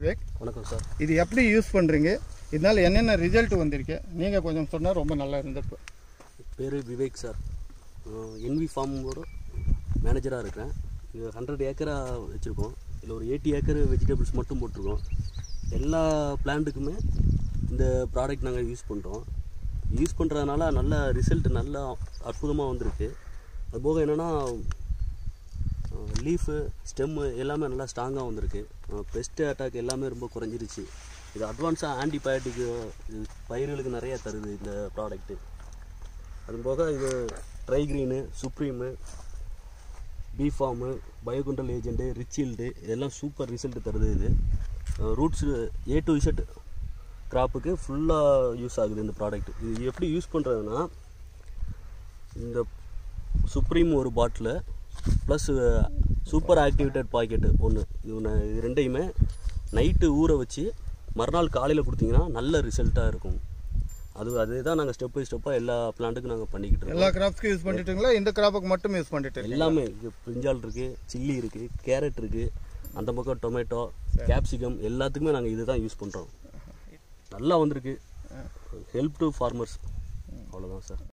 விவேக் வணக்கம் சார் இது எப்படி யூஸ் பண்ணுறீங்க இதனால் என்னென்ன ரிசல்ட் வந்திருக்கு நீங்கள் கொஞ்சம் சொன்னால் ரொம்ப நல்லா இருந்திருப்பு பேர் விவேக் சார் என்வி ஃபார்மோட மேனேஜராக இருக்கிறேன் இது ஹண்ட்ரட் ஏக்கராக வச்சுருக்கோம் இதில் ஒரு எயிட்டி ஏக்கர் வெஜிடபிள்ஸ் மட்டும் போட்டிருக்கோம் எல்லா பிளான்ட்டுக்குமே இந்த ப்ராடக்ட் நாங்கள் யூஸ் பண்ணுறோம் யூஸ் பண்ணுறதுனால நல்ல ரிசல்ட் நல்லா அற்புதமாக வந்திருக்கு அதுபோக என்னென்னா லீஃபு ஸ்டெம்மு எல்லாமே நல்லா ஸ்ட்ராங்காக வந்திருக்கு பெஸ்ட் அட்டாக் எல்லாமே ரொம்ப குறைஞ்சிருச்சு இது அட்வான்ஸாக ஆன்டிபயோட்டிக் பயிர்களுக்கு நிறைய தருது இந்த ப்ராடக்ட்டு அது போக இது ட்ரை க்ரீனு சுப்ரீமு பிஃபார்மு பயோகுண்டல் ஏஜென்ட்டு ரிச்சீல்டு இதெல்லாம் சூப்பர் ரிசல்ட் தருது இது ரூட்ஸு ஏ டு இசட் கிராப்புக்கு ஃபுல்லாக யூஸ் ஆகுது இந்த ப்ராடக்ட் இது எப்படி யூஸ் பண்ணுறதுன்னா இந்த சுப்ரீம் ஒரு bottle plus super activated packet ஒன்று இது ஒன்று இது ரெண்டையுமே நைட்டு ஊற வச்சு மறுநாள் காலையில் கொடுத்தீங்கன்னா நல்ல ரிசல்ட்டாக இருக்கும் அது அதே தான் நாங்கள் ஸ்டெப் பை ஸ்டெப்பாக எல்லா பிளான்ட்டுக்கும் நாங்கள் பண்ணிக்கிட்டு இருக்கோம் எல்லா கிராப்ஸ்க்கும் யூஸ் பண்ணிட்டீங்களா இந்த கிராப்புக்கு மட்டும் யூஸ் பண்ணிட்டு இருக்கீங்களா? எல்லாமே இது பிரிஞ்சால் இருக்குது சில்லி இருக்குது கேரட் இருக்குது அந்த பக்கம் டொமேட்டோ கேப்சிகம் எல்லாத்துக்குமே நாங்கள் இது தான் யூஸ் பண்ணுறோம் நல்லா வந்திருக்கு ஹெல்ப் டு ஃபார்மர்ஸ் அவ்வளோதான் சார்